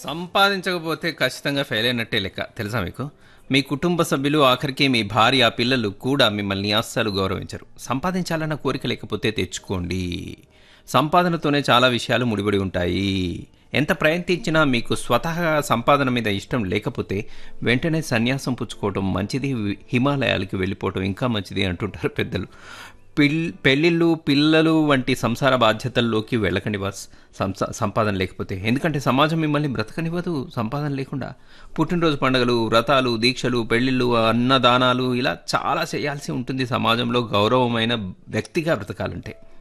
సంపాదించకపోతే ఖచ్చితంగా ఫెయిల్ అయినట్టే లెక్క తెలుసా మీకు మీ కుటుంబ సభ్యులు ఆఖరికి మీ భార్య పిల్లలు కూడా మిమ్మల్ని అస్సలు గౌరవించరు సంపాదించాలన్న కోరిక లేకపోతే తెచ్చుకోండి సంపాదనతోనే చాలా విషయాలు ముడిపడి ఉంటాయి ఎంత ప్రయత్నించినా మీకు స్వతహాగా సంపాదన మీద ఇష్టం లేకపోతే వెంటనే సన్యాసం పుచ్చుకోవటం మంచిది వి- హిమాలయాలకి వెళ్ళిపోవటం ఇంకా మంచిది అంటుంటారు పెద్దలు పిల్ పెళ్ళిళ్ళు పిల్లలు వంటి సంసార బాధ్యతల్లోకి వెళ్ళకండి బాస్ సంస సంపాదన లేకపోతే ఎందుకంటే సమాజం మిమ్మల్ని బ్రతకనివ్వదు సంపాదన లేకుండా పుట్టినరోజు పండుగలు వ్రతాలు దీక్షలు పెళ్ళిళ్ళు అన్నదానాలు ఇలా చాలా చేయాల్సి ఉంటుంది సమాజంలో గౌరవమైన వ్యక్తిగా బ్రతకాలంటే